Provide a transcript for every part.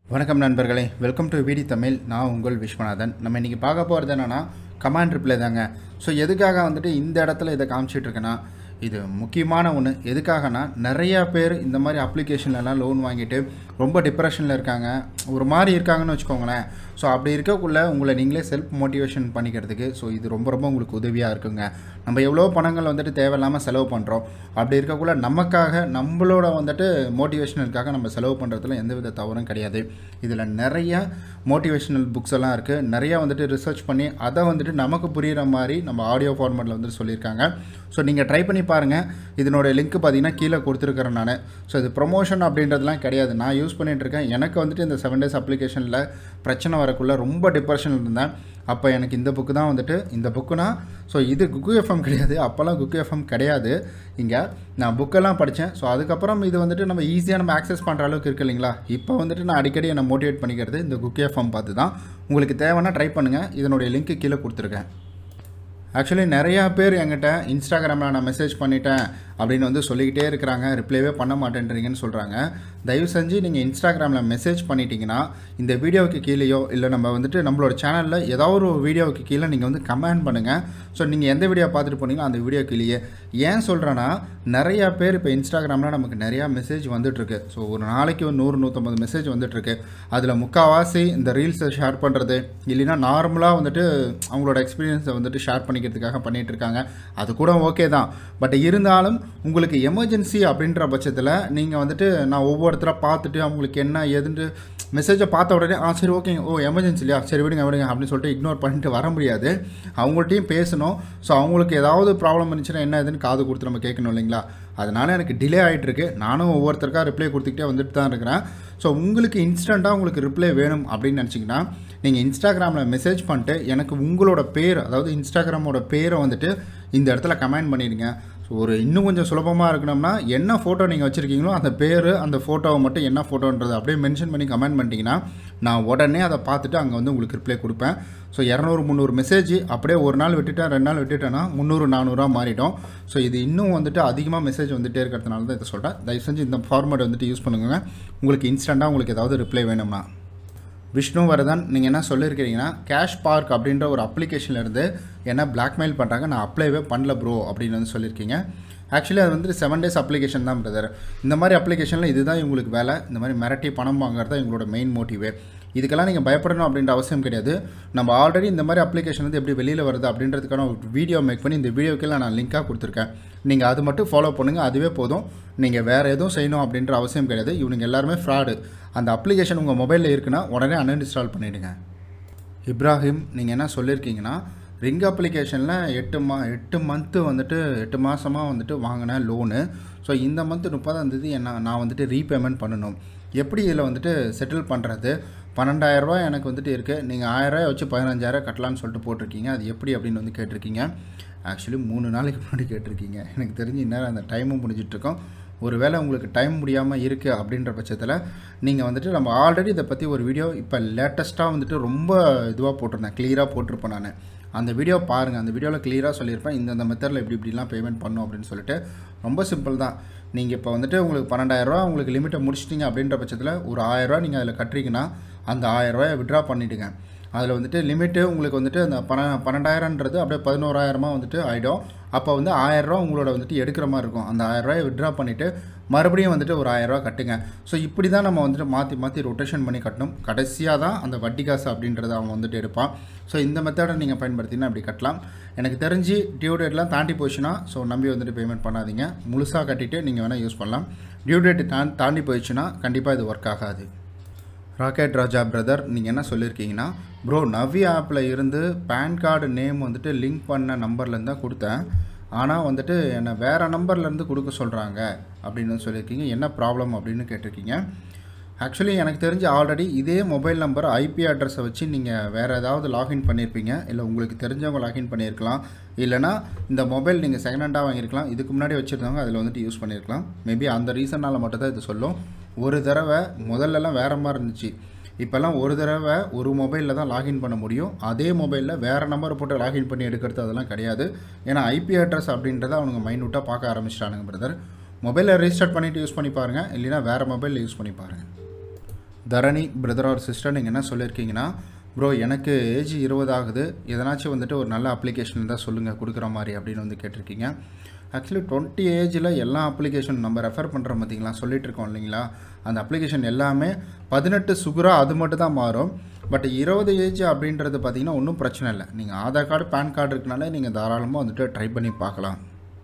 வணக்கம் நண்பர்களே welcome to விடி தமிழ் நான் உங்கள் விஸ்வநாதன் நம்ம இன்றைக்கி பார்க்க போகிறது என்னென்னா கமாண்ட் ரிப்ளை தாங்க ஸோ எதுக்காக வந்துட்டு இந்த இடத்துல இதை காமிச்சிட்டு இருக்கேன்னா இது முக்கியமான ஒன்று எதுக்காகனா நிறையா பேர் இந்த மாதிரி அப்ளிகேஷன்லலாம் லோன் வாங்கிட்டு ரொம்ப டிப்ரெஷனில் இருக்காங்க ஒரு மாதிரி இருக்காங்கன்னு வச்சுக்கோங்களேன் ஸோ அப்படி இருக்கக்குள்ள உங்களை நீங்களே செல்ஃப் மோட்டிவேஷன் பண்ணிக்கிறதுக்கு ஸோ இது ரொம்ப ரொம்ப உங்களுக்கு உதவியாக இருக்குங்க நம்ம எவ்வளோ பணங்கள் வந்துட்டு தேவையில்லாமல் செலவு பண்ணுறோம் அப்படி இருக்கக்குள்ள நமக்காக நம்மளோட வந்துட்டு மோட்டிவேஷனுக்காக நம்ம செலவு பண்ணுறதுல எந்தவித தவறும் கிடையாது இதில் நிறைய மோட்டிவேஷனல் புக்ஸ் எல்லாம் இருக்குது நிறையா வந்துட்டு ரிசர்ச் பண்ணி அதை வந்துட்டு நமக்கு புரிகிற மாதிரி நம்ம ஆடியோ ஃபார்மேட்டில் வந்துட்டு சொல்லியிருக்காங்க ஸோ நீங்கள் ட்ரை பண்ணி பாருங்கள் இதனோட லிங்க் பார்த்தீங்கன்னா கீழே கொடுத்துருக்குறேன் நான் ஸோ இது ப்ரொமோஷன் அப்படின்றதுலாம் கிடையாது நான் யூஸ் பண்ணிட்டு இருக்கேன் எனக்கு வந்துட்டு இந்த செவன் டேஸ் அப்ளிகேஷனில் பிரச்சனை வரக்குள்ள ரொம்ப டிப்ரெஷனில் இருந்தேன் அப்போ எனக்கு இந்த புக்கு தான் வந்துட்டு இந்த புக்குனா ஸோ இது குக்கு எஃப்எம் கிடையாது அப்போல்லாம் குக்கு எஃப்எம் கிடையாது இங்கே நான் புக்கெல்லாம் படித்தேன் ஸோ அதுக்கப்புறம் இது வந்துட்டு நம்ம ஈஸியாக நம்ம ஆக்சஸ் பண்ணுற அளவுக்கு இருக்கு இல்லைங்களா இப்போ வந்துட்டு நான் அடிக்கடி என்னை மோட்டிவேட் பண்ணிக்கிறது இந்த குக்கு எஃப்எம் பார்த்து தான் உங்களுக்கு தேவைன்னா ட்ரை பண்ணுங்கள் இதனுடைய லிங்க்கு கீழே கொடுத்துருக்கேன் ஆக்சுவலி நிறையா பேர் என்கிட்ட இன்ஸ்டாகிராமில் நான் மெசேஜ் பண்ணிட்டேன் அப்படின்னு வந்து சொல்லிக்கிட்டே இருக்கிறாங்க ரிப்ளைவே பண்ண மாட்டேன்றீங்கன்னு சொல்கிறாங்க தயவு செஞ்சு நீங்கள் இன்ஸ்டாகிராமில் மெசேஜ் பண்ணிட்டீங்கன்னா இந்த வீடியோவுக்கு கீழேயோ இல்லை நம்ம வந்துட்டு நம்மளோட சேனலில் ஏதாவது ஒரு வீடியோவுக்கு கீழே நீங்கள் வந்து கமெண்ட் பண்ணுங்கள் ஸோ நீங்கள் எந்த வீடியோ பார்த்துட்டு போனீங்களோ அந்த வீடியோ கீழேயே ஏன் சொல்கிறேன்னா நிறையா பேர் இப்போ இன்ஸ்டாகிராமில் நமக்கு நிறையா மெசேஜ் வந்துட்டுருக்கு ஸோ ஒரு நாளைக்கு ஒரு நூறு நூற்றம்பது மெசேஜ் வந்துட்டுருக்கு அதில் முக்கால்வாசி இந்த ரீல்ஸை ஷேர் பண்ணுறது இல்லைன்னா நார்மலாக வந்துட்டு அவங்களோட எக்ஸ்பீரியன்ஸை வந்துட்டு ஷேர் பண்ணிக்கிறதுக்காக பண்ணிகிட்டு இருக்காங்க அது கூட ஓகே தான் பட் இருந்தாலும் உங்களுக்கு எமர்ஜென்சி அப்படின்ற பட்சத்தில் நீங்கள் வந்துட்டு நான் ஒவ்வொருத்தராக பார்த்துட்டு அவங்களுக்கு என்ன ஏதுன்ட்டு மெசேஜை பார்த்த உடனே ஆ சரி ஓகேங்க ஓ எமர்ஜென்சி இல்லையா சரி விடுங்க விடுங்க அப்படின்னு சொல்லிட்டு இக்னோர் பண்ணிட்டு வர முடியாது அவங்கள்ட்டையும் பேசணும் ஸோ அவங்களுக்கு ஏதாவது ப்ராப்ளம் இருந்துச்சுன்னா என்ன ஏதுன்னு காது கொடுத்து நம்ம கேட்கணும் இல்லைங்களா அதனால் எனக்கு டிலே ஆகிட்டுருக்கு நானும் ஒவ்வொருத்தருக்கா ரிப்ளை கொடுத்துக்கிட்டே வந்துட்டு தான் இருக்கிறேன் ஸோ உங்களுக்கு இன்ஸ்டண்ட்டாக உங்களுக்கு ரிப்ளை வேணும் அப்படின்னு நினச்சிங்கன்னா நீங்கள் இன்ஸ்டாகிராமில் மெசேஜ் பண்ணிட்டு எனக்கு உங்களோட பேர் அதாவது இன்ஸ்டாகிராமோட பேரை வந்துட்டு இந்த இடத்துல கமெண்ட் பண்ணிடுங்க ஸோ ஒரு இன்னும் கொஞ்சம் சுலபமாக இருக்கணும்னா என்ன ஃபோட்டோ நீங்கள் வச்சுருக்கீங்களோ அந்த பேர் அந்த ஃபோட்டோவை மட்டும் என்ன ஃபோட்டோன்றது அப்படியே மென்ஷன் பண்ணி கமெண்ட் பண்ணிட்டீங்கன்னா நான் உடனே அதை பார்த்துட்டு அங்கே வந்து உங்களுக்கு ரிப்ளை கொடுப்பேன் ஸோ இரநூறு முந்நூறு மெசேஜ் அப்படியே ஒரு நாள் விட்டுட்டேன் ரெண்டு நாள் விட்டுட்டேன்னா முந்நூறு நானூறுரூவா மாறிடும் ஸோ இது இன்னும் வந்துட்டு அதிகமாக மெசேஜ் வந்துகிட்டே இருக்கிறதுனால தான் இதை சொல்கிறேன் தயவு செஞ்சு இந்த ஃபார்மேட் வந்துட்டு யூஸ் பண்ணுங்க உங்களுக்கு இன்ஸ்டண்ட்டாக உங்களுக்கு ஏதாவது ரிப்ளை வேணும்னா விஷ்ணு வரதன் நீங்கள் என்ன சொல்லியிருக்கிறீங்கன்னா கேஷ் பார்க் அப்படின்ற ஒரு அப்ளிகேஷன்லேருந்து என்ன பிளாக்மெயில் பண்ணுறாங்க நான் அப்ளைவே பண்ணல ப்ரோ அப்படின்னு வந்து சொல்லியிருக்கீங்க ஆக்சுவலி அது வந்து செவன் டேஸ் அப்ளிகேஷன் தான் பிரதர் இந்த மாதிரி அப்ளிகேஷனில் இதுதான் இவங்களுக்கு வேலை இந்த மாதிரி மிரட்டி பணம் வாங்குறது தான் எங்களோட மெயின் மோட்டிவே இதுக்கெல்லாம் நீங்கள் பயப்படணும் அப்படின்ற அவசியம் கிடையாது நம்ம ஆல்ரெடி இந்த மாதிரி அப்ளிகேஷன் வந்து எப்படி வெளியில் வருது அப்படின்றதுக்கான ஒரு வீடியோ மேக் பண்ணி இந்த வீடியோக்கெல்லாம் நான் லிங்காக கொடுத்துருக்கேன் நீங்கள் அது மட்டும் ஃபாலோ பண்ணுங்கள் அதுவே போதும் நீங்கள் வேறு எதுவும் செய்யணும் அப்படின்ற அவசியம் கிடையாது இவனுங்க எல்லாருமே ஃப்ராடு அந்த அப்ளிகேஷன் உங்கள் மொபைலில் இருக்குன்னா உடனே அன்இன்ஸ்டால் பண்ணிவிடுங்க இப்ராஹிம் நீங்கள் என்ன சொல்லியிருக்கீங்கன்னா ரிங் அப்ளிகேஷனில் எட்டு மா எட்டு மந்த்து வந்துட்டு எட்டு மாதமாக வந்துட்டு வாங்கினேன் லோனு ஸோ இந்த மந்த்து முப்பதாம் தேதி என்ன நான் வந்துட்டு ரீபேமெண்ட் பண்ணணும் எப்படி இதில் வந்துட்டு செட்டில் பண்ணுறது பன்னெண்டாயிரரூபா எனக்கு வந்துட்டு இருக்குது நீங்கள் ஆயிரரூவா வச்சு பதினஞ்சாயிரம் கட்டலான்னு சொல்லிட்டு போட்டிருக்கீங்க அது எப்படி அப்படின்னு வந்து கேட்டிருக்கீங்க ஆக்சுவலி மூணு நாளைக்கு முன்னாடி கேட்டிருக்கீங்க எனக்கு தெரிஞ்சு இந்நேரம் அந்த டைமும் முடிஞ்சிட்ருக்கோம் ஒருவேளை உங்களுக்கு டைம் முடியாமல் இருக்குது அப்படின்ற பட்சத்தில் நீங்கள் வந்துட்டு நம்ம ஆல்ரெடி இதை பற்றி ஒரு வீடியோ இப்போ லேட்டஸ்ட்டாக வந்துட்டு ரொம்ப இதுவாக போட்டிருந்தேன் க்ளியராக போட்டிருப்பேன் நான் அந்த வீடியோ பாருங்கள் அந்த வீடியோவில் க்ளியராக சொல்லியிருப்பேன் இந்தந்த மெத்தடில் இப்படி இப்படிலாம் பேமெண்ட் பண்ணும் அப்படின்னு சொல்லிட்டு ரொம்ப சிம்பிள் தான் நீங்கள் இப்போ வந்துட்டு உங்களுக்கு பன்னெண்டாயிரரூவா உங்களுக்கு லிமிட்டை முடிச்சிட்டிங்க அப்படின்ற பட்சத்தில் ஒரு ஆயிரரூவா நீங்கள் அதில் கட்டுறீங்கன்னா அந்த ஆயிரரூவாயை விட்ரா பண்ணிவிடுங்க அதில் வந்துட்டு லிமிட்டு உங்களுக்கு வந்துட்டு அந்த பன பன்னெண்டாயிரன்றது அப்படியே பதினோராயிரமாக வந்துட்டு ஆகிடும் அப்போ வந்து ஆயிரரூவா உங்களோட வந்துட்டு எடுக்கிற மாதிரி இருக்கும் அந்த ஆயிரரூவாயை விட்ரா பண்ணிவிட்டு மறுபடியும் வந்துட்டு ஒரு ஆயிரரூவா கட்டுங்க ஸோ இப்படி தான் நம்ம வந்துட்டு மாற்றி மாற்றி ரொட்டேஷன் பண்ணி கட்டணும் கடைசியாக தான் அந்த வட்டி காசு அப்படின்றத அவன் வந்துட்டு எடுப்பான் ஸோ இந்த மெத்தடை நீங்கள் பயன்படுத்தினா அப்படி கட்டலாம் எனக்கு தெரிஞ்சு டியூ டேட்லாம் தாண்டி போச்சுன்னா ஸோ நம்பி வந்துட்டு பேமெண்ட் பண்ணாதீங்க முழுசாக கட்டிட்டு நீங்கள் வேணால் யூஸ் பண்ணலாம் டியூ டேட் தான் தாண்டி போயிடுச்சுன்னா கண்டிப்பாக இது ஒர்க் ஆகாது ராக்கெட் ராஜா பிரதர் நீங்கள் என்ன சொல்லியிருக்கீங்கன்னா ப்ரோ நவி ஆப்பில் இருந்து பேன் கார்டு நேம் வந்துட்டு லிங்க் பண்ண நம்பர்லேருந்து தான் கொடுத்தேன் ஆனால் வந்துட்டு என்னை வேறு நம்பர்லேருந்து கொடுக்க சொல்கிறாங்க அப்படின்னு வந்து சொல்லியிருக்கீங்க என்ன ப்ராப்ளம் அப்படின்னு கேட்டிருக்கீங்க ஆக்சுவலி எனக்கு தெரிஞ்சு ஆல்ரெடி இதே மொபைல் நம்பர் ஐபி அட்ரஸை வச்சு நீங்கள் வேறு ஏதாவது லாகின் பண்ணியிருப்பீங்க இல்லை உங்களுக்கு தெரிஞ்சவங்க லாகின் பண்ணியிருக்கலாம் இல்லைனா இந்த மொபைல் நீங்கள் செகண்ட் ஹேண்டாக வாங்கியிருக்கலாம் இதுக்கு முன்னாடி வச்சுருந்தவங்க அதில் வந்துட்டு யூஸ் பண்ணியிருக்கலாம் மேபி அந்த ரீசனால் மட்டும் தான் இது சொல்லும் ஒரு தடவை முதல்லலாம் வேறு மாதிரி இருந்துச்சு இப்போல்லாம் ஒரு தடவை ஒரு மொபைலில் தான் லாகின் பண்ண முடியும் அதே மொபைலில் வேறு நம்பர் போட்டு லாகின் பண்ணி எடுக்கிறது அதெல்லாம் கிடையாது ஏன்னா ஐபி அட்ரஸ் அப்படின்றத அவனுங்க மைனூட்டாக பார்க்க ஆரம்பிச்சிட்டானுங்க பிரதர் மொபைலை ரீஸ்டார்ட் பண்ணிவிட்டு யூஸ் பண்ணி பாருங்கள் இல்லைனா வேறு மொபைலில் யூஸ் பண்ணி பாருங்கள் தரணி பிரதர் ஆர் சிஸ்டர் நீங்கள் என்ன சொல்லியிருக்கீங்கன்னா ப்ரோ எனக்கு ஏஜ் இருபது ஆகுது எதனாச்சும் வந்துட்டு ஒரு நல்ல அப்ளிகேஷன் தான் சொல்லுங்கள் கொடுக்குற மாதிரி அப்படின்னு வந்து கேட்டிருக்கீங்க ஆக்சுவலி டுவெண்ட்டி ஏஜில் எல்லா அப்ளிகேஷன் நம்ம ரெஃபர் பண்ணுறோம் பார்த்தீங்களா சொல்லிட்டு இருக்கோம் இல்லைங்களா அந்த அப்ளிகேஷன் எல்லாமே பதினெட்டு சுகுரா அது மட்டும் தான் மாறும் பட் இருபது ஏஜ் அப்படின்றது பார்த்தீங்கன்னா ஒன்றும் பிரச்சனை இல்லை நீங்கள் ஆதார் கார்டு பேன் கார்டு இருக்கனாலே நீங்கள் தாராளமாக வந்துட்டு ட்ரை பண்ணி பார்க்கலாம்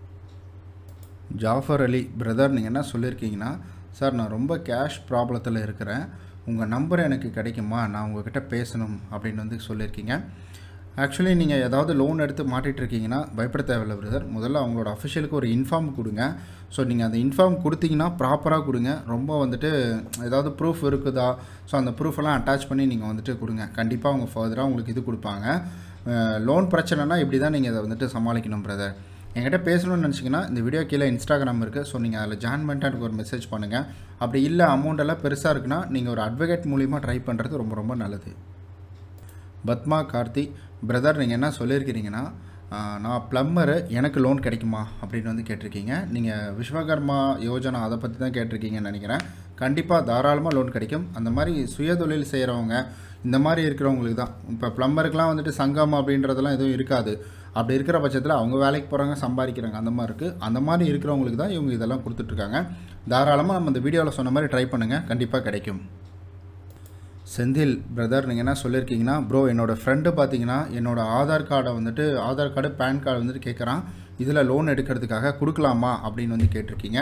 ஜாஃபர் அலி பிரதர் நீங்கள் என்ன சொல்லியிருக்கீங்கன்னா சார் நான் ரொம்ப கேஷ் ப்ராப்ளத்தில் இருக்கிறேன் உங்கள் நம்பர் எனக்கு கிடைக்குமா நான் உங்ககிட்ட பேசணும் அப்படின்னு வந்து சொல்லியிருக்கீங்க ஆக்சுவலி நீங்கள் ஏதாவது லோன் எடுத்து மாட்டிட்டு இருக்கீங்கன்னா பயப்பட தேவையில்ல பிரதர் முதல்ல அவங்களோட அஃபிஷியலுக்கு ஒரு இன்ஃபார்ம் கொடுங்க ஸோ நீங்கள் அந்த இன்ஃபார்ம் கொடுத்தீங்கன்னா ப்ராப்பராக கொடுங்க ரொம்ப வந்துட்டு ஏதாவது ப்ரூஃப் இருக்குதா ஸோ அந்த ப்ரூஃபெல்லாம் அட்டாச் பண்ணி நீங்கள் வந்துட்டு கொடுங்க கண்டிப்பாக அவங்க ஃபர்தராக உங்களுக்கு இது கொடுப்பாங்க லோன் பிரச்சனைனா இப்படி தான் நீங்கள் அதை வந்துட்டு சமாளிக்கணும் பிரதர் என்கிட்ட பேசணும்னு நினச்சிங்கன்னா இந்த வீடியோ கீழே இன்ஸ்டாகிராம் இருக்குது ஸோ நீங்கள் அதில் ஜாயின் பண்ணிட்டு எனக்கு ஒரு மெசேஜ் பண்ணுங்கள் அப்படி இல்லை அமௌண்ட் எல்லாம் பெருசாக இருக்குன்னா நீங்கள் ஒரு அட்வொகேட் மூலிமா ட்ரை பண்ணுறது ரொம்ப ரொம்ப நல்லது பத்மா கார்த்தி பிரதர் நீங்கள் என்ன சொல்லியிருக்கிறீங்கன்னா ஆஹ், நான் ப்ளம்மரு எனக்கு லோன் கிடைக்குமா அப்படின்னு வந்து கேட்டிருக்கீங்க நீங்கள் விஸ்வகர்மா யோஜனா அதை பற்றி தான் கேட்டிருக்கீங்கன்னு நினைக்கிறேன் கண்டிப்பாக தாராளமாக லோன் கிடைக்கும் அந்த மாதிரி சுயதொழில் செய்கிறவங்க இந்த மாதிரி இருக்கிறவங்களுக்கு தான் இப்போ ப்ளம்பருக்குலாம் வந்துட்டு சங்கம் அப்படின்றதெல்லாம் எதுவும் இருக்காது அப்படி இருக்கிற பட்சத்தில் அவங்க வேலைக்கு போகிறாங்க சம்பாதிக்கிறாங்க அந்த மாதிரி இருக்குது அந்த மாதிரி இருக்கிறவங்களுக்கு தான் இவங்க இதெல்லாம் கொடுத்துட்ருக்காங்க தாராளமாக நம்ம இந்த வீடியோவில் சொன்ன மாதிரி ட்ரை பண்ணுங்கள் கண்டிப்பாக கிடைக்கும் செந்தில் பிரதர் நீங்கள் என்ன சொல்லியிருக்கீங்கன்னா ப்ரோ என்னோடய ஃப்ரெண்டு பார்த்தீங்கன்னா என்னோட ஆதார் கார்டை வந்துட்டு ஆதார் கார்டு பேன் கார்டு வந்துட்டு கேட்குறான் இதில் லோன் எடுக்கிறதுக்காக கொடுக்கலாமா அப்படின்னு வந்து கேட்டிருக்கீங்க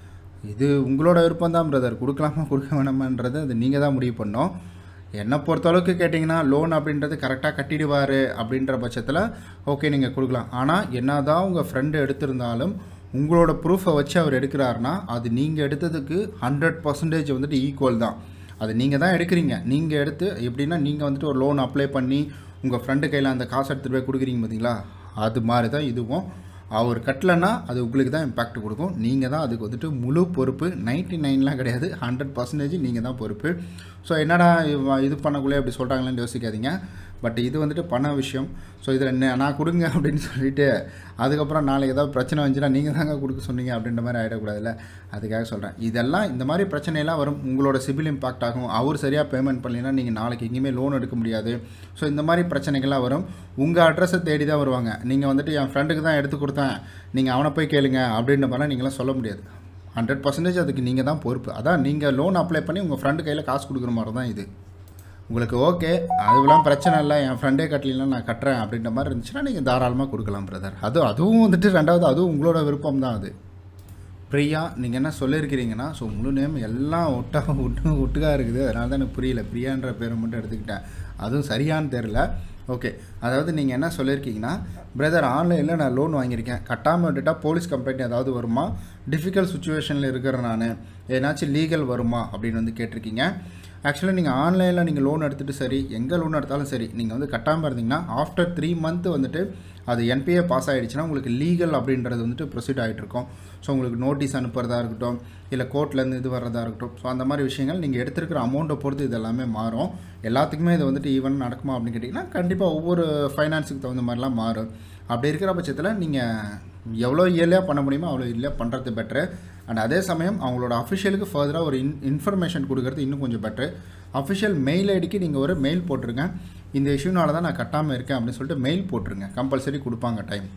இது உங்களோட விருப்பம் தான் பிரதர் கொடுக்கலாமா கொடுக்க வேணாமான்றது அது நீங்கள் தான் முடிவு பண்ணோம் என்னை பொறுத்தளவுக்கு கேட்டிங்கன்னா லோன் அப்படின்றது கரெக்டாக கட்டிடுவார் அப்படின்ற பட்சத்தில் ஓகே நீங்கள் கொடுக்கலாம் ஆனால் என்ன தான் உங்கள் ஃப்ரெண்டு எடுத்திருந்தாலும் உங்களோட ப்ரூஃபை வச்சு அவர் எடுக்கிறாருன்னா அது நீங்கள் எடுத்ததுக்கு ஹண்ட்ரட் பர்சன்டேஜ் வந்துட்டு ஈக்குவல் தான் அது நீங்கள் தான் எடுக்கிறீங்க நீங்கள் எடுத்து எப்படின்னா நீங்கள் வந்துட்டு ஒரு லோன் அப்ளை பண்ணி உங்கள் ஃப்ரெண்டு கையில் அந்த காசு எடுத்துகிட்டு போய் கொடுக்குறீங்க பார்த்தீங்களா அது மாதிரி தான் இதுவும் அவர் கட்டலைன்னா அது உங்களுக்கு தான் இம்பேக்ட் கொடுக்கும் நீங்கள் தான் அதுக்கு வந்துட்டு முழு பொறுப்பு நைன்ட்டி நைன்லாம் கிடையாது ஹண்ட்ரட் பர்சன்டேஜ் நீங்கள் தான் பொறுப்பு ஸோ என்னடா இவ- இது பண்ணக்குள்ளே அப்படி சொல்கிறாங்களேன்னு யோசிக்காதீங்க பட் இது வந்துட்டு பண விஷயம் ஸோ இதில் நான் கொடுங்க அப்படின்னு சொல்லிட்டு அதுக்கப்புறம் நாளைக்கு ஏதாவது பிரச்சனை வந்துச்சுன்னா நீங்கள் தாங்க கொடுக்க சொன்னீங்க அப்படின்ற மாதிரி ஆகிடக்கூடாதுல்ல அதுக்காக சொல்கிறேன் இதெல்லாம் இந்த மாதிரி பிரச்சனையெல்லாம் வரும் உங்களோட சிபில் இம்பாக்ட் ஆகும் அவர் சரியாக பேமெண்ட் பண்ணலைன்னா நீங்கள் நாளைக்கு எங்கேயுமே லோன் எடுக்க முடியாது ஸோ இந்த மாதிரி பிரச்சனைகள்லாம் வரும் உங்கள் அட்ரஸை தேடி தான் வருவாங்க நீங்கள் வந்துட்டு என் ஃப்ரெண்டுக்கு தான் எடுத்து கொடுத்தேன் நீங்கள் அவனை போய் கேளுங்க அப்படின்ற மாதிரிலாம் நீங்களாம் சொல்ல முடியாது ஹண்ட்ரட் பர்சன்டேஜ் அதுக்கு நீங்கள் தான் பொறுப்பு அதான் நீங்கள் லோன் அப்ளை பண்ணி உங்கள் ஃப்ரெண்டு கையில் காசு கொடுக்குற மாதிரி தான் இது உங்களுக்கு ஓகே அதுவெல்லாம் பிரச்சனை இல்லை என் ஃப்ரெண்டே கட்டலாம் நான் கட்டுறேன் அப்படின்ற மாதிரி இருந்துச்சுன்னா நீங்கள் தாராளமாக கொடுக்கலாம் பிரதர் அது அதுவும் வந்துட்டு ரெண்டாவது அதுவும் உங்களோட விருப்பம் தான் அது பிரியா நீங்கள் என்ன சொல்லியிருக்கிறீங்கன்னா ஸோ முழு நேம் எல்லாம் ஒட்டா ஒட்டு ஒட்டுக்கா இருக்குது அதனால தான் எனக்கு புரியல பிரியான்ற பேரை மட்டும் எடுத்துக்கிட்டேன் அதுவும் சரியான்னு தெரில ஓகே அதாவது நீங்கள் என்ன சொல்லியிருக்கீங்கன்னா பிரதர் ஆன்லைனில் நான் லோன் வாங்கியிருக்கேன் கட்டாமல் விட்டுட்டா போலீஸ் கம்ப்ளைண்ட் ஏதாவது வருமா டிஃபிகல்ட் சுச்சுவேஷனில் இருக்கிற நான் ஏதாச்சும் லீகல் வருமா அப்படின்னு வந்து கேட்டிருக்கீங்க ஆக்சுவலாக நீங்கள் ஆன்லைனில் நீங்கள் லோன் எடுத்துகிட்டு சரி எங்கே லோன் எடுத்தாலும் சரி நீங்கள் வந்து கட்டாமல் இருந்தீங்கன்னா ஆஃப்டர் த்ரீ மந்த் வந்துட்டு அது என்பிஏ பாஸ் ஆகிடுச்சுன்னா உங்களுக்கு லீகல் அப்படின்றது வந்துட்டு ப்ரொசீட் ஆகிட்டு இருக்கும் ஸோ உங்களுக்கு நோட்டீஸ் அனுப்புறதா இருக்கட்டும் இல்லை கோர்ட்லேருந்து இது வர்றதா இருக்கட்டும் ஸோ அந்த மாதிரி விஷயங்கள் நீங்கள் எடுத்திருக்கிற அமௌண்ட்டை பொறுத்து இது எல்லாமே மாறும் எல்லாத்துக்குமே இது வந்துட்டு ஈவன் நடக்குமா அப்படின்னு கேட்டிங்கன்னா கண்டிப்பாக ஒவ்வொரு ஃபைனான்ஸுக்கு தகுந்த மாதிரிலாம் மாறும் அப்படி இருக்கிற பட்சத்தில் நீங்கள் எவ்வளோ இயர்லியாக பண்ண முடியுமோ அவ்வளோ இயர்லியாக பண்ணுறது பெட்ரு அண்ட் அதே சமயம் அவங்களோட அஃபிஷியலுக்கு ஃபர்தராக ஒரு இன் இன்ஃபர்மேஷன் கொடுக்கறது இன்னும் கொஞ்சம் பெட்ரு அஃபிஷியல் மெயில் ஐடிக்கு நீங்கள் ஒரு மெயில் போட்டுருங்க இந்த இஷ்யூனால தான் நான் கட்டாமல் இருக்கேன் அப்படின்னு சொல்லிட்டு மெயில் போட்டுருங்க கம்பல்சரி கொடுப்பாங்க டைம்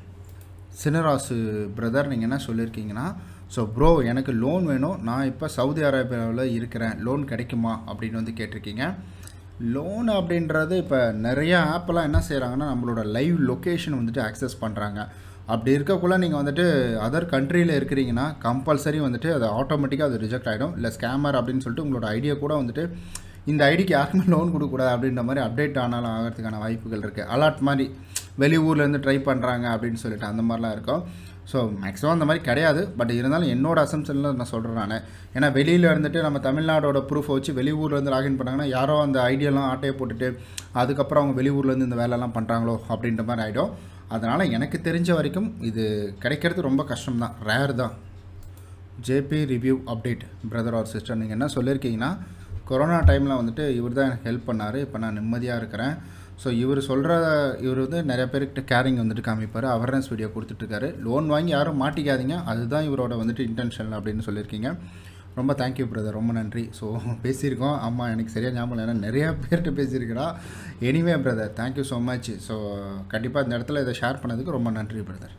சினராசு பிரதர் நீங்கள் என்ன சொல்லியிருக்கீங்கன்னா ஸோ ப்ரோ எனக்கு லோன் வேணும் நான் இப்போ சவுதி அரேபியாவில் இருக்கிறேன் லோன் கிடைக்குமா அப்படின்னு வந்து கேட்டிருக்கீங்க லோன் அப்படின்றது இப்போ நிறைய ஆப்பெல்லாம் என்ன செய்கிறாங்கன்னா நம்மளோட லைவ் லொக்கேஷன் வந்துட்டு ஆக்சஸ் பண்ணுறாங்க அப்படி இருக்கக்குள்ள நீங்கள் வந்துட்டு அதர் கண்ட்ரியில் இருக்கிறீங்கன்னா கம்பல்சரி வந்துட்டு அது ஆட்டோமேட்டிக்காக அது ரிஜெக்ட் ஆகிடும் இல்லை ஸ்கேமர் அப்படின்னு சொல்லிட்டு உங்களோட ஐடியா கூட வந்துட்டு இந்த ஐடிக்கு யாருக்குமே லோன் கொடுக்கக்கூடாது அப்படின்ற மாதிரி அப்டேட் ஆனாலும் ஆகிறதுக்கான வாய்ப்புகள் இருக்குது அலர்ட் மாதிரி வெளியூர்லேருந்து ட்ரை பண்ணுறாங்க அப்படின்னு சொல்லிட்டு அந்த மாதிரிலாம் இருக்கும் ஸோ மேக்ஸிமம் அந்த மாதிரி கிடையாது பட் இருந்தாலும் என்னோட அசம்ஷனில் நான் சொல்கிறேன் நான் ஏன்னா வெளியில் இருந்துட்டு நம்ம தமிழ்நாடோட ப்ரூஃபை வச்சு வெளியூர்லேருந்து லாகின் பண்ணாங்கன்னா யாரோ அந்த ஐடியெல்லாம் ஆட்டையை போட்டுட்டு அதுக்கப்புறம் அவங்க வெளியூர்லேருந்து இந்த வேலைலாம் பண்ணுறாங்களோ அப்படின்ற மாதிரி ஆகிடும் அதனால் எனக்கு தெரிஞ்ச வரைக்கும் இது கிடைக்கிறது ரொம்ப கஷ்டம் தான் ரேர் தான் JP review update brother or sister நீங்கள் என்ன சொல்லியிருக்கீங்கன்னா கொரோனா டைமில் வந்துட்டு இவர் தான் எனக்கு ஹெல்ப் பண்ணார் இப்போ நான் நிம்மதியாக இருக்கிறேன் ஸோ இவர் சொல்கிற இவர் வந்து நிறைய பேர்கிட்ட கேரிங் வந்துட்டு காமிப்பார் அவேர்னஸ் வீடியோ கொடுத்துட்ருக்காரு லோன் வாங்கி யாரும் மாட்டிக்காதீங்க அதுதான் இவரோட வந்துட்டு இன்டென்ஷன் அப்படின்னு சொல்லியிருக்கீங்க ரொம்ப தேங்க்யூ பிரதர் ரொம்ப நன்றி ஸோ பேசியிருக்கோம் ஆமாம் எனக்கு சரியாக ஞாபகம் இல்லை ஏன்னா நிறையா பேர்கிட்ட பேசியிருக்கிறா anyway brother thank you so much so கண்டிப்பாக இந்த இடத்துல இதை ஷேர் பண்ணதுக்கு ரொம்ப நன்றி பிரதர்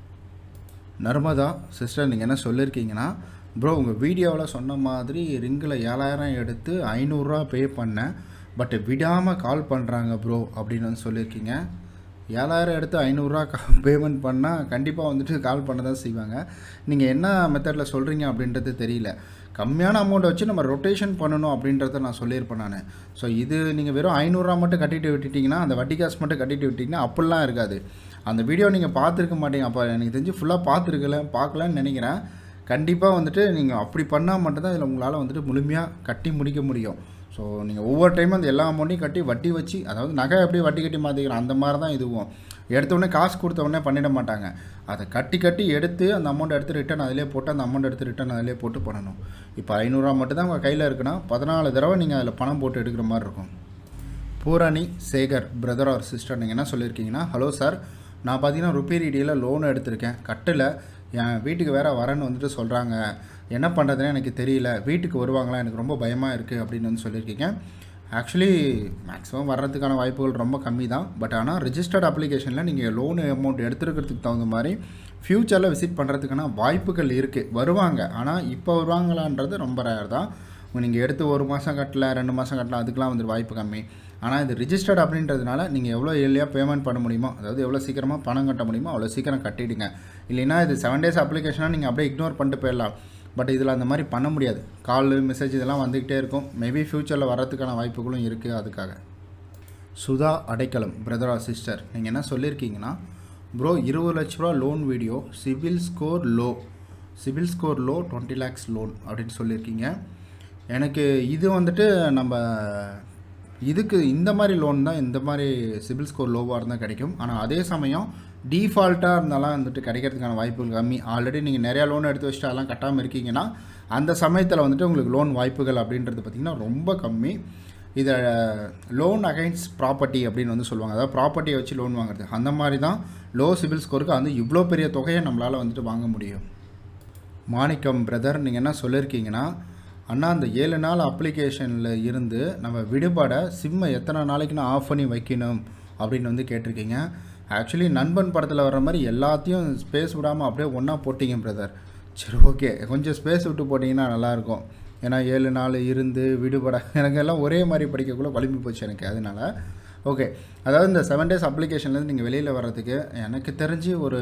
நர்மதா சிஸ்டர் நீங்கள் என்ன சொல்லியிருக்கீங்கன்னா ப்ரோ உங்கள் வீடியோவில் சொன்ன மாதிரி ரிங்கில் ஏழாயிரம் எடுத்து ஐநூறுரூவா பே பண்ணேன் பட் விடாமல் கால் பண்ணுறாங்க ப்ரோ அப்படின்னு வந்து சொல்லியிருக்கீங்க ஏழாயிரம் எடுத்து ஐநூறுரூவா கா பேமெண்ட் பண்ணால் கண்டிப்பாக வந்துட்டு கால் பண்ண தான் செய்வாங்க நீங்கள் என்ன மெத்தடில் சொல்கிறீங்க அப்படின்றது தெரியல கம்மியான அமௌண்ட்டை வச்சு நம்ம ரொட்டேஷன் பண்ணணும் அப்படின்றத நான் சொல்லியிருப்பேன் நான் ஸோ இது நீங்கள் வெறும் ஐநூறுரூவா மட்டும் கட்டிட்டு விட்டுட்டிங்கன்னா அந்த வட்டி காசு மட்டும் கட்டிட்டு விட்டிங்கன்னா அப்படிலாம் இருக்காது அந்த வீடியோ நீங்கள் பார்த்துருக்க மாட்டீங்க அப்போ எனக்கு தெரிஞ்சு ஃபுல்லாக பார்த்துருக்கல பார்க்கலன்னு நினைக்கிறேன் கண்டிப்பாக வந்துட்டு நீங்கள் அப்படி பண்ணால் மட்டும்தான் இதில் உங்களால் வந்துட்டு முழுமையாக கட்டி முடிக்க முடியும் ஸோ நீங்கள் ஒவ்வொரு டைமும் அந்த எல்லா அமௌண்ட்டையும் கட்டி வட்டி வச்சு அதாவது நகை எப்படி வட்டி கட்டி மாற்றிக்கிறோம் அந்த மாதிரி தான் இதுவும் எடுத்த உடனே காசு கொடுத்த உடனே பண்ணிட மாட்டாங்க அதை கட்டி கட்டி எடுத்து அந்த அமௌண்ட் எடுத்து ரிட்டர்ன் அதிலே போட்டு அந்த அமௌண்ட் எடுத்து ரிட்டர்ன் அதிலே போட்டு பண்ணணும் இப்போ ஐநூறுரூவா மட்டும் தான் உங்கள் கையில் இருக்குன்னா பதினாலு தடவை நீங்கள் அதில் பணம் போட்டு எடுக்கிற மாதிரி இருக்கும் Poorani Sekar brother or sister நீங்கள் என்ன சொல்லியிருக்கீங்கன்னா ஹலோ சார் நான் பார்த்தீங்கன்னா ருப்பி ரீடியில் லோன் எடுத்திருக்கேன் கட்டில் என் வீட்டுக்கு வேற வரேன்னு வந்துட்டு சொல்கிறாங்க என்ன பண்ணுறதுனே எனக்கு தெரியல வீட்டுக்கு வருவாங்களா எனக்கு ரொம்ப பயமாக இருக்குது அப்படின்னு வந்து சொல்லியிருக்கீங்க ஆக்சுவலி மேக்ஸிமம் வர்றதுக்கான வாய்ப்புகள் ரொம்ப கம்மி தான் பட் ஆனால் ரிஜிஸ்டர்ட் அப்ளிகேஷனில் நீங்கள் லோன் அமௌண்ட் எடுத்துருக்கிறதுக்கு தகுந்த மாதிரி ஃப்யூச்சரில் விசிட் பண்ணுறதுக்கான வாய்ப்புகள் இருக்குது வருவாங்க ஆனால் இப்போ வருவாங்களான்றது ரொம்ப ரேர் தான் நீங்கள் எடுத்து ஒரு மாதம் கட்டல ரெண்டு மாதம் கட்டல அதுக்கெலாம் வந்து வாய்ப்பு கம்மி ஆனால் இது ரிஜிஸ்டர்ட் அப்படின்றதுனால நீங்கள் எவ்வளோ ஏர்லியாக பேமெண்ட் பண்ண முடியுமோ அதாவது எவ்வளோ சீக்கிரமாக பணம் கட்ட முடியுமோ அவ்வளோ சீக்கிரம் கட்டிடுங்க இல்லைன்னா இது செவன் டேஸ் அப்ளிகேஷனாக நீங்கள் அப்படியே இக்னோர் பண்ணிட்டு போயிடலாம் பட் இதில் அந்த மாதிரி பண்ண முடியாது கால் மெசேஜ் இதெல்லாம் வந்துக்கிட்டே இருக்கும் மேபி ஃப்யூச்சரில் வரதுக்கான வாய்ப்புகளும் இருக்குது அதுக்காக சுதா அடைக்கலம் பிரதர் ஆர் சிஸ்டர் நீங்கள் என்ன சொல்லியிருக்கீங்கன்னா ப்ரோ இருபது லட்ச ரூபா loan video CIBIL score low CIBIL score low twenty lakhs loan அப்படின்னு சொல்லியிருக்கீங்க எனக்கு இது வந்துட்டு நம்ம இதுக்கு இந்த மாதிரி லோன் தான் இந்த மாதிரி சிபில் ஸ்கோர் லோவாக இருந்தால் கிடைக்கும் ஆனால் அதே சமயம் டீஃபால்ட்டாக இருந்தாலும் வந்துட்டு கிடைக்கிறதுக்கான வாய்ப்புகள் கம்மி ஆல்ரெடி நீங்கள் நிறையா லோன் எடுத்து வச்சுட்டு அதெல்லாம் கட்டாமல் இருக்கீங்கன்னா அந்த சமயத்தில் வந்துட்டு உங்களுக்கு லோன் வாய்ப்புகள் அப்படின்றது பார்த்திங்கன்னா ரொம்ப கம்மி இதை லோன் அகைன்ஸ்ட் ப்ராப்பர்ட்டி அப்படின்னு வந்து சொல்லுவாங்க அதாவது ப்ராப்பர்ட்டியை வச்சு லோன் வாங்குறது அந்த மாதிரி தான் லோ சிபில் ஸ்கோருக்கு வந்து இவ்வளோ பெரிய தொகையை நம்மளால் வந்துட்டு வாங்க முடியும் மாணிக்கம் பிரதர் நீங்கள் என்ன சொல்லியிருக்கீங்கன்னா அண்ணா அந்த ஏழு நாள் அப்ளிகேஷனில் இருந்து நம்ம விடுபட சிம்மை எத்தனை நாளைக்கு நான் ஆஃப் பண்ணி வைக்கணும் அப்படின்னு வந்து கேட்டிருக்கீங்க ஆக்சுவலி நண்பன் படத்தில் வர்ற மாதிரி எல்லாத்தையும் ஸ்பேஸ் விடாமல் அப்படியே ஒன்றா போட்டிங்க பிரதர் சரி ஓகே கொஞ்சம் ஸ்பேஸ் விட்டு போட்டிங்கன்னா நல்லாயிருக்கும் ஏன்னா ஏழு நாள் இருந்து விடுபட எனக்கு எல்லாம் ஒரே மாதிரி படிக்கக்குள்ளே குழம்பி போச்சு எனக்கு அதனால் ஓகே அதாவது இந்த செவன் டேஸ் அப்ளிகேஷன்லேருந்து நீங்கள் வெளியில் வர்றதுக்கு எனக்கு தெரிஞ்சு ஒரு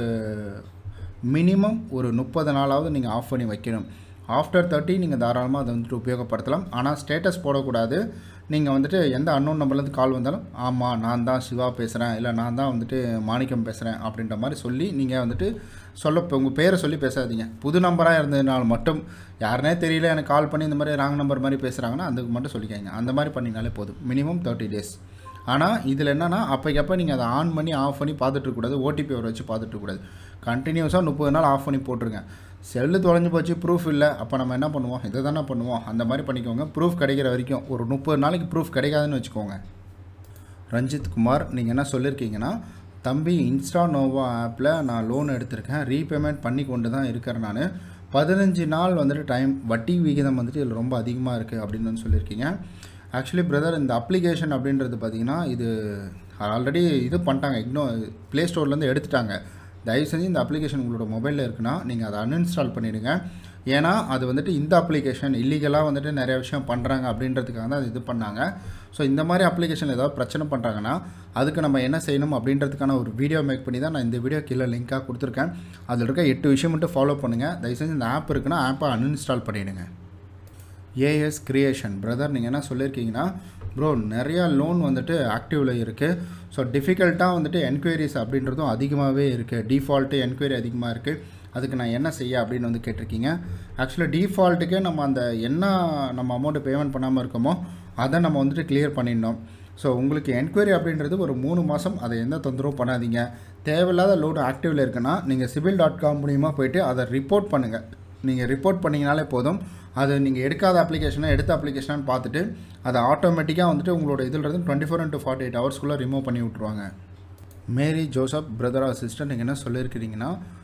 மினிமம் ஒரு முப்பது நாளாவது நீங்கள் ஆஃப் பண்ணி வைக்கணும் ஆஃப்டர் தேர்ட்டி நீங்கள் தாராளமாக அதை வந்துட்டு உபயோகப்படுத்தலாம் ஆனால் ஸ்டேட்டஸ் போடக்கூடாது நீங்கள் வந்துட்டு எந்த அன்னோன் நம்பர்லேருந்து கால் வந்தாலும் ஆமாம் நான் தான் சிவா பேசுகிறேன் இல்லை நான் தான் வந்துட்டு மாணிக்கம் பேசுகிறேன் அப்படின்ற மாதிரி சொல்லி நீங்கள் வந்துட்டு சொல்ல உங்கள் பேரை சொல்லி பேசாதீங்க புது நம்பராக இருந்ததுனால மட்டும் யாருனே தெரியல எனக்கு கால் பண்ணி இந்த மாதிரி ராங் நம்பர் மாதிரி பேசுகிறாங்கன்னா அதுக்கு மட்டும் சொல்லிக்காங்க அந்த மாதிரி பண்ணினாலே போதும் மினிமம் தேர்ட்டி டேஸ் ஆனால் இதில் என்னென்னா அப்போக்கப்போ நீங்கள் அதை ஆன் பண்ணி ஆஃப் பண்ணி பார்த்துட்டு இருக்கக்கூடாது ஓடிபி வர வச்சு பார்த்துட்டு இருக்கக்கூடாது கண்டினியூஸாக முப்பது நாள் ஆஃப் பண்ணி போட்டுருங்க செல்லு தொலைஞ்சு போச்சு ப்ரூஃப் இல்லை அப்போ நம்ம என்ன பண்ணுவோம் இதை தானே பண்ணுவோம் அந்த மாதிரி பண்ணிக்கோங்க ப்ரூஃப் கிடைக்கிற வரைக்கும் ஒரு முப்பது நாளைக்கு ப்ரூஃப் கிடைக்காதுன்னு வச்சுக்கோங்க ரஞ்சித் குமார் நீங்கள் என்ன சொல்லியிருக்கீங்கன்னா தம்பி இன்ஸ்டா நோவா ஆப்பில் நான் லோன் எடுத்திருக்கேன் ரீபேமெண்ட் பண்ணி கொண்டு தான் இருக்கிறேன் நான் பதினஞ்சு நாள் வந்துட்டு டைம் வட்டி விகிதம் வந்துட்டு இதில் ரொம்ப அதிகமாக இருக்குது அப்படின்னு வந்து சொல்லியிருக்கீங்க ஆக்சுவலி பிரதர் இந்த அப்ளிகேஷன் அப்படின்றது பார்த்திங்கன்னா இது ஆல்ரெடி இது பண்ணிட்டாங்க இக்னோ ப்ளே ஸ்டோர்லேருந்து எடுத்துட்டாங்க தயவு செஞ்சு இந்த அப்ளிகேஷன் உங்களோட மொபைலில் இருக்குன்னா நீங்கள் அதை அன்இன்ஸ்டால் பண்ணிவிடுங்க ஏன்னா அது வந்துட்டு இந்த அப்ளிகேஷன் இல்லீகலாக வந்துட்டு நிறைய விஷயம் பண்ணுறாங்க அப்படின்றதுக்காக தான் அது இது பண்ணாங்க ஸோ இந்த மாதிரி அப்ளிகேஷன் ஏதாவது பிரச்சனை பண்ணுறாங்கன்னா அதுக்கு நம்ம என்ன செய்யணும் அப்படின்றதுக்கான ஒரு வீடியோ மேக் பண்ணி தான் நான் இந்த வீடியோ கீழே லிங்காக கொடுத்துருக்கேன் அதில் இருக்க எட்டு விஷயம் மட்டும் ஃபாலோ பண்ணுங்கள் தயவு செஞ்சு இந்த ஆப் இருக்குன்னா ஆப்பை அன்இன்ஸ்டால் பண்ணிவிடுங்க ஏஎஸ் கிரியேஷன் பிரதர் நீங்கள் என்ன சொல்லியிருக்கீங்கன்னா ப்ரோ நிறையா லோன் வந்துட்டு ஆக்டிவில் இருக்குது ஸோ டிஃபிகல்ட்டாக வந்துட்டு என்கொயரிஸ் அப்படின்றதும் அதிகமாகவே இருக்குது டிஃபால்ட்டு என்கொயரி அதிகமாக இருக்குது அதுக்கு நான் என்ன செய்ய அப்படின்னு வந்து கேட்டிருக்கீங்க ஆக்சுவலாக டிஃபால்ட்டுக்கே நம்ம அந்த என்ன நம்ம அமௌண்ட்டு பேமெண்ட் பண்ணாமல் இருக்கோமோ அதை நம்ம வந்துட்டு கிளியர் பண்ணிடணும் ஸோ உங்களுக்கு என்கொயரி அப்படின்றது ஒரு மூணு மாதம் அதை எந்த தொந்தரவும் பண்ணாதீங்க தேவையில்லாத லோன் ஆக்டிவில் இருக்குன்னா நீங்கள் சிவில் டாட் காம் மூலிமா போயிட்டு அதை ரிப்போர்ட் பண்ணுங்கள் நீங்கள் ரிப்போர்ட் பண்ணிங்கனாலே போதும் அது நீங்கள் எடுக்காத அப்ளிகேஷனை எடுத்த அப்ளிகேஷனான்னு பார்த்துட்டு அதை ஆட்டோமேட்டிக்காக வந்துட்டு உங்களோட இதில் இருந்து twenty four into forty eight ஹவர்ஸ்க்குள்ளே ரிமூவ் பண்ணி விட்ருவாங்க Mary Joseph brother or sister நீங்கள் என்ன சொல்லியிருக்கிறீங்கன்னா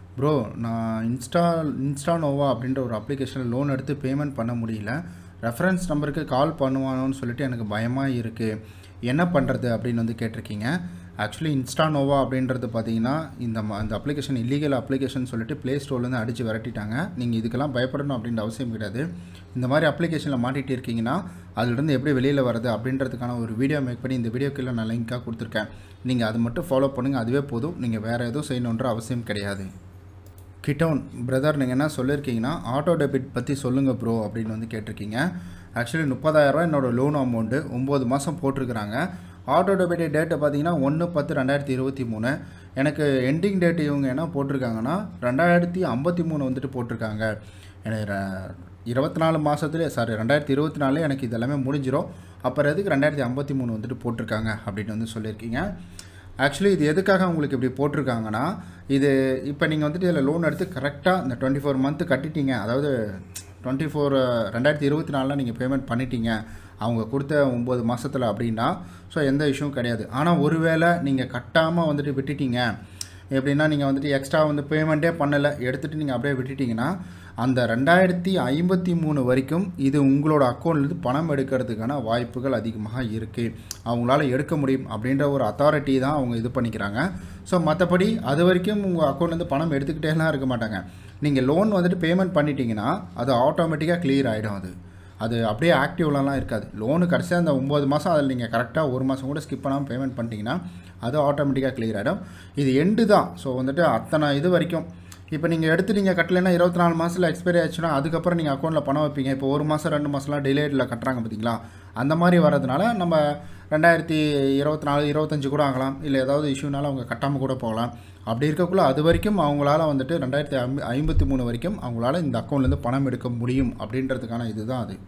ப்ரோ நான் இன்ஸ்டா இன்ஸ்டா நோவா அப்படின்ற ஒரு அப்ளிகேஷனில் லோன் எடுத்து பேமெண்ட் பண்ண முடியல ரெஃபரன்ஸ் நம்பருக்கு கால் பண்ணுவானோன்னு சொல்லிட்டு எனக்கு பயமாக இருக்குது என்ன பண்ணுறது அப்படின்னு வந்து கேட்டிருக்கீங்க ஆக்சுவலி இன்ஸ்டா நோவா அப்படின்றது பார்த்தீங்கன்னா இந்த ம- அந்த அப்ளிகேஷன் இல்லீகல் அப்ளிகேஷன் சொல்லிட்டு ப்ளே ஸ்டோர்லேருந்து அடித்து விரட்டிட்டாங்க நீங்கள் இதுக்கெல்லாம் பயப்படணும் அப்படின்ற அவசியம் கிடையாது இந்த மாதிரி அப்ளிகேஷனில் மாட்டிகிட்டு இருக்கீங்கன்னா அதுலேருந்து எப்படி வெளியில் வர்றது அப்படின்றதுக்கான ஒரு வீடியோ மேக் பண்ணி இந்த வீடியோக்குள்ள நான் லிங்காக கொடுத்துருக்கேன் நீங்கள் அது மட்டும் ஃபாலோ பண்ணுங்கள் அதுவே போதும் நீங்கள் வேறு எதுவும் செய்யணுன்ற அவசியம் கிடையாது கிட்டோன் பிரதர் நீங்கள் என்ன சொல்லியிருக்கீங்கன்னா ஆட்டோ டெபிட் பற்றி சொல்லுங்கள் ப்ரோ அப்படின்னு வந்து கேட்டிருக்கீங்க ஆக்சுவலி முப்பதாயிரரூவா என்னோடய லோன் அமௌண்ட்டு ஒம்பது மாதம் போட்டிருக்கிறாங்க ஆட்டோ டெபிட் டேட்டை பார்த்தீங்கன்னா ஒன்று பத்து ரெண்டாயிரத்தி இருபத்தி மூணு எனக்கு எண்டிங் டேட் இவங்க என்ன போட்டிருக்காங்கன்னா ரெண்டாயிரத்தி ஐம்பத்தி மூணு வந்துட்டு போட்டிருக்காங்க எனக்கு ர- இருபத்தி நாலு மாதத்துலேயே சாரி ரெண்டாயிரத்தி இருபத்தி நாலு எனக்கு இதெல்லாமே முடிஞ்சிடும் அப்புறம் எதுக்கு ரெண்டாயிரத்தி ஐம்பத்தி மூணு வந்துட்டு போட்டிருக்காங்க அப்படின்னு வந்து சொல்லியிருக்கீங்க ஆக்சுவலி இது எதுக்காக உங்களுக்கு இப்படி போட்டிருக்காங்கன்னா இது இப்போ நீங்கள் வந்துட்டு இதில் லோன் எடுத்து கரெக்டாக இந்த டுவெண்ட்டி ஃபோர் மந்த்து கட்டிட்டீங்க அதாவது டுவெண்ட்டி ஃபோர் ரெண்டாயிரத்தி இருபத்தி நாலில் நீங்கள் பேமெண்ட் பண்ணிட்டீங்க அவங்க கொடுத்த ஒம்பது மாதத்தில் அப்படின்னா ஸோ எந்த இஷ்யூவும் கிடையாது ஆனால் ஒருவேளை நீங்கள் கட்டாமல் வந்துட்டு விட்டுட்டீங்க எப்படின்னா நீங்கள் வந்துட்டு எக்ஸ்ட்ரா வந்து பேமெண்ட்டே பண்ணலை எடுத்துகிட்டு நீங்கள் அப்படியே விட்டுட்டீங்கன்னா அந்த ரெண்டாயிரத்தி ஐம்பத்தி மூணு வரைக்கும் இது உங்களோட அக்கௌண்ட்லேருந்து பணம் எடுக்கிறதுக்கான வாய்ப்புகள் அதிகமாக இருக்குது அவங்களால எடுக்க முடியும் அப்படின்ற ஒரு அத்தாரிட்டி தான் அவங்க இது பண்ணிக்கிறாங்க ஸோ மற்றபடி அது வரைக்கும் உங்கள் அக்கௌண்ட்லேருந்து பணம் எடுத்துக்கிட்டேலாம் இருக்க மாட்டாங்க நீங்கள் லோன் வந்துட்டு பேமெண்ட் பண்ணிட்டீங்கன்னா அது ஆட்டோமேட்டிக்காக clear ஆகிடும் அது அது அப்படியே ஆக்டிவ்லலாம் இருக்காது லோனு கடைசியாக அந்த ஒம்பது மாதம் அதில் நீங்கள் கரெக்டாக ஒரு மாதம் கூட ஸ்கிப் பண்ணாமல் பேமெண்ட் பண்ணிட்டீங்கன்னா அது ஆட்டோமேட்டிக்காக clear ஆகிடும் இது எண்டு தான் ஸோ வந்துட்டு அத்தனை இது வரைக்கும் இப்போ நீங்கள் எடுத்து நீங்கள் கட்டலைன்னா இருபத்தி நாலு மாதத்தில் எக்ஸ்பைரி ஆச்சுன்னா அதுக்கப்புறம் நீங்கள் அக்கௌண்ட்டில் பணம் வைப்பீங்க இப்போ ஒரு மாதம் ரெண்டு மாதம்லாம் டிலேட்டில் கட்டுறாங்க பார்த்தீங்களா அந்த மாதிரி வர்றதுனால நம்ம ரெண்டாயிரத்தி இருபத்தி நாலு இருபத்தஞ்சு கூட ஆகலாம் இல்லை ஏதாவது இஷ்யூனால அவங்க கட்டாமல் கூட போகலாம் அப்படி இருக்கக்குள்ள அது வரைக்கும் அவங்களால வந்துட்டு ரெண்டாயிரத்தி ஐம்ப ஐம்பத்தி மூணு வரைக்கும் அவங்களால இந்த அக்கௌண்ட்லேருந்து பணம் எடுக்க முடியும் அப்படின்றதுக்கான இதுதான் அது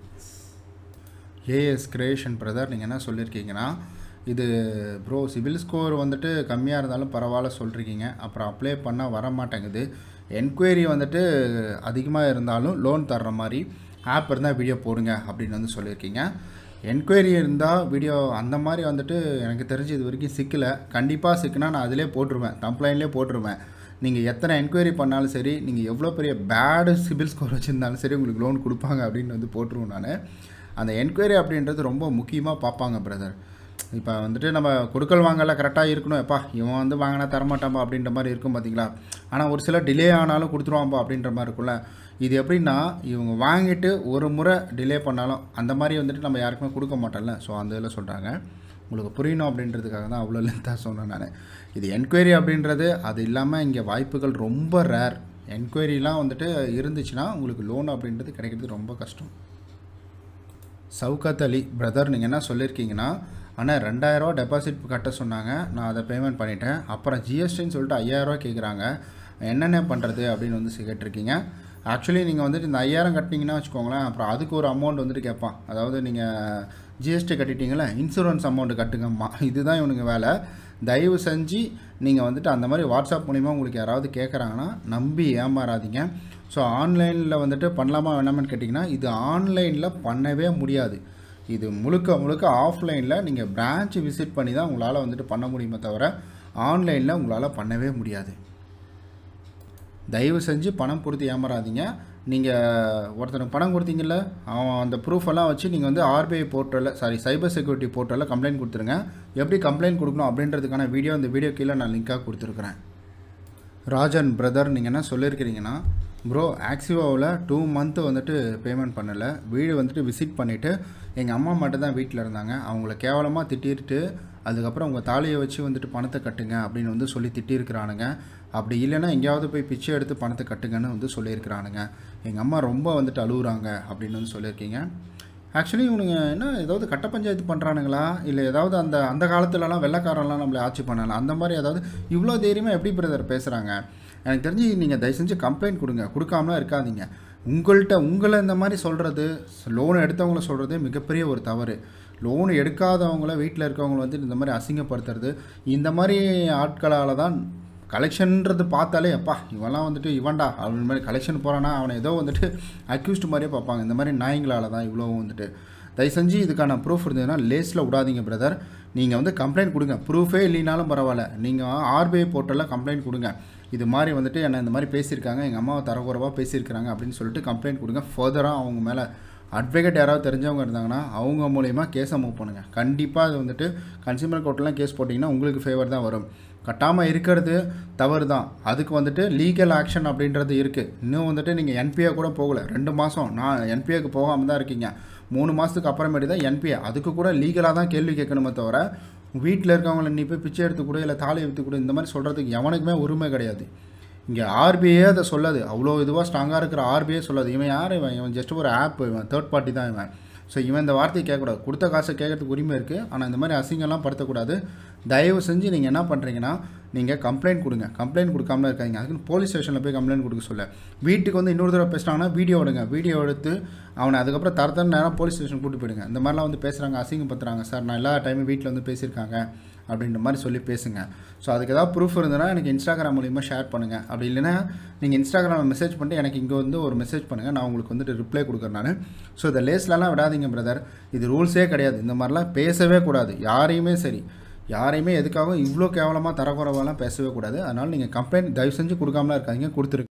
ஏஎஸ் கிரியேஷன் பிரதர் நீங்கள் என்ன சொல்லியிருக்கீங்கன்னா இது ப்ரோ சிபில் ஸ்கோர் வந்துட்டு கம்மியாக இருந்தாலும் பரவாயில்ல சொல்லிருக்கீங்க அப்புறம் அப்ளை பண்ணால் வர மாட்டேங்குது என்கொயரி வந்துட்டு அதிகமாக இருந்தாலும் லோன் தர்ற மாதிரி ஆப் இருந்தால் வீடியோ போடுங்க அப்படின்னு வந்து சொல்லியிருக்கீங்க என்கொயரி இருந்தால் வீடியோ அந்த மாதிரி வந்துட்டு எனக்கு தெரிஞ்சு இது வரைக்கும் சிக்கலை கண்டிப்பாக சிக்கினா நான் அதிலே போட்டுருவேன் கம்ப்ளைண்ட்லேயே போட்டுருவேன் நீங்கள் எத்தனை என்கொயரி பண்ணாலும் சரி நீங்கள் எவ்வளோ பெரிய பேடு சிபில் ஸ்கோர் வச்சுருந்தாலும் சரி உங்களுக்கு லோன் கொடுப்பாங்க அப்படின்னு வந்து போட்டுருவோம் நான் அந்த என்கொயரி அப்படின்றது ரொம்ப முக்கியமாக பார்ப்பாங்க பிரதர் இப்போ வந்துட்டு நம்ம கொடுக்கல் வாங்கல கரெக்டாக இருக்கணும் எப்பா இவன் வந்து வாங்கினா தரமாட்டான்பா அப்படின்ற மாதிரி இருக்கும் பார்த்தீங்களா ஆனால் ஒரு சில டிலே ஆனாலும் கொடுத்துருவான்பா அப்படின்ற மாதிரி இருக்கும்ல இது எப்படின்னா இவங்க வாங்கிட்டு ஒரு முறை டிலே பண்ணாலும் அந்த மாதிரி வந்துட்டு நம்ம யாருக்குமே கொடுக்க மாட்டோம்ல ஸோ அந்த இதில் சொல்கிறாங்க உங்களுக்கு புரியணும் அப்படின்றதுக்காக தான் அவ்வளோ லென்த்தாக சொன்னேன் நான் இது என்கொயரி அப்படின்றது அது இல்லாமல் இங்கே வாய்ப்புகள் ரொம்ப ரேர் என்கொயரிலாம் வந்துட்டு இருந்துச்சுன்னா உங்களுக்கு லோன் அப்படின்றது கிடைக்கிறது ரொம்ப கஷ்டம் சவுகாத் அலி பிரதர் நீங்கள் என்ன சொல்லியிருக்கீங்கன்னா ஆனால் ரெண்டாயிரரூவா டெபாசிட் கட்ட சொன்னாங்க நான் அதை பேமெண்ட் பண்ணிட்டேன் அப்புறம் ஜிஎஸ்டின்னு சொல்லிட்டு ஐயாயிரரூவா கேட்குறாங்க என்னென்ன பண்ணுறது அப்படின்னு வந்து சி- கேட்டிருக்கீங்க ஆக்சுவலி நீங்கள் வந்துட்டு இந்த ஐயாயிரம் கட்டினீங்கன்னா வச்சுக்கோங்களேன் அப்புறம் அதுக்கு ஒரு அமௌண்ட் வந்துட்டு கேட்பான் அதாவது நீங்கள் ஜிஎஸ்டி கட்டிட்டீங்களே இன்சூரன்ஸ் அமௌண்ட் கட்டுங்கம்மா இதுதான் இவனுங்க வேலை தயவு செஞ்சு நீங்கள் வந்துட்டு அந்த மாதிரி வாட்ஸ்அப் மூலிமா உங்களுக்கு யாராவது கேட்குறாங்கன்னா நம்பி ஏமாறாதீங்க ஸோ ஆன்லைனில் வந்துட்டு பண்ணலாமா வேணாமான்னு கேட்டிங்கன்னா இது ஆன்லைனில் பண்ணவே முடியாது இது முழுக்க முழுக்க ஆஃப்லைனில் நீங்கள் பிரான்ச் விசிட் பண்ணி தான் உங்களால் வந்துட்டு பண்ண முடியுமே தவிர ஆன்லைனில் உங்களால் பண்ணவே முடியாது தயவு செஞ்சு பணம் கொடுத்து ஏமாறாதீங்க நீங்கள் ஒருத்தனுக்கு பணம் கொடுத்தீங்கல்ல அவன் அந்த ப்ரூஃப் எல்லாம் வச்சு நீங்கள் வந்து ஆர்பிஐ போர்ட்டலில் சாரி சைபர் செக்யூரிட்டி போர்ட்டலில் கம்ப்ளைண்ட் கொடுத்துருங்க எப்படி கம்ப்ளைண்ட் கொடுக்கணும் அப்படின்றதுக்கான வீடியோ இந்த வீடியோ கீழே நான் லிங்காக கொடுத்துருக்குறேன் ராஜன் பிரதர் நீங்கள் என்ன சொல்லியிருக்கிறீங்கன்னா ப்ரோ ஆக்சிவாவில் டூ மந்த்து வந்துட்டு பேமெண்ட் பண்ணலை வீடு வந்துட்டு விசிட் பண்ணிவிட்டு எங்கள் அம்மா மட்டும் தான் வீட்டில் இருந்தாங்க அவங்கள கேவலமாக திட்டிட்டு அதுக்கப்புறம் உங்கள் தாலியை வச்சு வந்துட்டு பணத்தை கட்டுங்க அப்படின்னு வந்து சொல்லி திட்டியிருக்கிறானுங்க அப்படி இல்லைன்னா எங்கேயாவது போய் பிச்சை எடுத்து பணத்தை கட்டுங்கன்னு வந்து சொல்லியிருக்கிறானுங்க எங்கள் அம்மா ரொம்ப வந்துட்டு அழுகுறாங்க அப்படின்னு வந்து சொல்லியிருக்கீங்க ஆக்சுவலி இவனுங்க என்ன ஏதாவது கட்ட பஞ்சாயத்து பண்ணுறானுங்களா இல்லை ஏதாவது அந்த அந்த காலத்துலலாம் வெள்ளைக்காரன்லாம் நம்மளை ஆட்சி பண்ணலாம் அந்த மாதிரி ஏதாவது இவ்வளோ தைரியமாக எப்படி பிரதர் பேசுகிறாங்க எனக்கு தெரிஞ்சு நீங்கள் தயவு செஞ்சு கம்ப்ளைண்ட் கொடுங்க கொடுக்காமலாம் இருக்காதீங்க உங்கள்கிட்ட உங்களை இந்த மாதிரி சொல்கிறது லோன் எடுத்தவங்கள சொல்கிறது மிகப்பெரிய ஒரு தவறு லோன் எடுக்காதவங்கள வீட்டில் இருக்கவங்கள வந்து இந்த மாதிரி அசிங்கப்படுத்துறது இந்த மாதிரி ஆட்களால் தான் கலெக்ஷன்ன்றது பார்த்தாலே அப்பா இவன்லாம் வந்துட்டு இவன்டா அப்படின்னு மாதிரி கலெக்ஷன் போகிறானா அவனை ஏதோ வந்துட்டு அக்யூஸ்ட் மாதிரியே பார்ப்பாங்க இந்த மாதிரி நாய்ங்களால தான் இவ்வளோ வந்துட்டு தயவு செஞ்சு இதுக்கான ப்ரூஃப் இருந்ததுன்னா லேஸில் விடாதீங்க பிரதர் நீங்கள் வந்து கம்ப்ளைண்ட் கொடுங்க ப்ரூஃபே இல்லைனாலும் பரவாயில்ல நீங்கள் ஆர்பிஐ போர்ட்டலில் கம்ப்ளைண்ட் கொடுங்க இது மாதிரி வந்துட்டு என்ன இந்த மாதிரி பேசியிருக்காங்க எங்கள் அம்மாவை தரக்குறவாக பேசியிருக்காங்க அப்படின்னு சொல்லிட்டு கம்ப்ளைண்ட் கொடுங்க ஃபர்தராக அவங்க மேலே அட்வொகேட் யாராவது தெரிஞ்சவங்க இருந்தாங்கன்னா அவங்க மூலயமா கேஸை மூவ் பண்ணுங்கள் கண்டிப்பாக அது வந்துட்டு கன்சியூமர் கோர்ட்லாம் கேஸ் போட்டிங்கன்னா உங்களுக்கு ஃபேவர் தான் வரும் கட்டாமல் இருக்கிறது தவறு தான் அதுக்கு வந்துட்டு லீகல் ஆக்ஷன் அப்படின்றது இருக்குது இன்னும் வந்துட்டு நீங்கள் என்பிஏ கூட போகலை ரெண்டு மாதம் நான் என்பிஏக்கு போகாமல் தான் இருக்கீங்க மூணு மாதத்துக்கு அப்புறமேட்டு தான் என்பிஏ அதுக்கு கூட லீகலாக தான் கேள்வி கேட்கணுமே தவிர வீட்டில் இருக்கவங்கள நீ போய் பிச்சை எடுத்து கூட இல்லை தாலி எடுத்து கூட இந்த மாதிரி சொல்கிறதுக்கு எவனுக்குமே உரிமை கிடையாது இங்கே ஆர்பிஐயே அதை சொல்லாது அவ்வளோ இதுவாக ஸ்ட்ராங்காக இருக்கிற ஆர்பிஐ சொல்லாது இவன் யார் இவன் இவன் ஜஸ்ட் ஒரு ஆப் இவன் தேர்ட் பார்ட்டி தான் இவன் ஸோ இவன் இந்த வார்த்தையை கேட்கக்கூடாது கொடுத்த காசை கேட்கறதுக்கு உரிமை இருக்குது ஆனால் இந்த மாதிரி அசிங்கம்லாம் படுத்தக்கூடாது தயவு செஞ்சு நீங்கள் என்ன பண்ணுறீங்கன்னா நீங்கள் கம்ப்ளைண்ட் கொடுங்க கம்ப்ளைண்ட் கொடுக்காம இருக்காதீங்க அதுக்குன்னு போலீஸ் ஸ்டேஷனில் போய் கம்ப்ளைண்ட் கொடுக்க சொல்ல வீட்டுக்கு வந்து இன்னொரு தடவை பேசுனாங்கன்னா வீடியோ எடுங்க வீடியோ எடுத்து அவனை அதுக்கப்புறம் தரத்தன நேரம் போலீஸ் ஸ்டேஷன் கூட்டு போயிடுங்க இந்த மாதிரிலாம் வந்து பேசுகிறாங்க அசிங்கப்படுத்துறாங்க சார் நான் எல்லா டைமும் வீட்டில் வந்து பேசியிருக்காங்க அப்படின்ற மாதிரி சொல்லி பேசுங்க ஸோ அதுக்கு ஏதாவது ப்ரூஃப் இருந்ததுன்னா எனக்கு இன்ஸ்டாகிராம் மூலியமாக ஷேர் பண்ணுங்கள் அப்படி இல்லைன்னா நீங்கள் இன்ஸ்டாகிராமில் மெசேஜ் பண்ணிட்டு எனக்கு இங்கே வந்து ஒரு மெசேஜ் பண்ணுங்கள் நான் உங்களுக்கு வந்துட்டு ரிப்ளை கொடுக்குறேன் நான் ஸோ இந்த லேஸ்லலாம் விடாதீங்க பிரதர் இது ரூல்ஸே கிடையாது இந்த மாதிரிலாம் பேசவே கூடாது யாரையுமே சரி யாரையுமே எதுக்காகவும் இவ்வளோ கேவலமாக தரக்குறவெல்லாம் பேசவே கூடாது அதனால் நீங்கள் கம்ப்ளைண்ட் தயவு செஞ்சு கொடுக்காமலாம் இருக்காதீங்க கொடுத்துருக்கு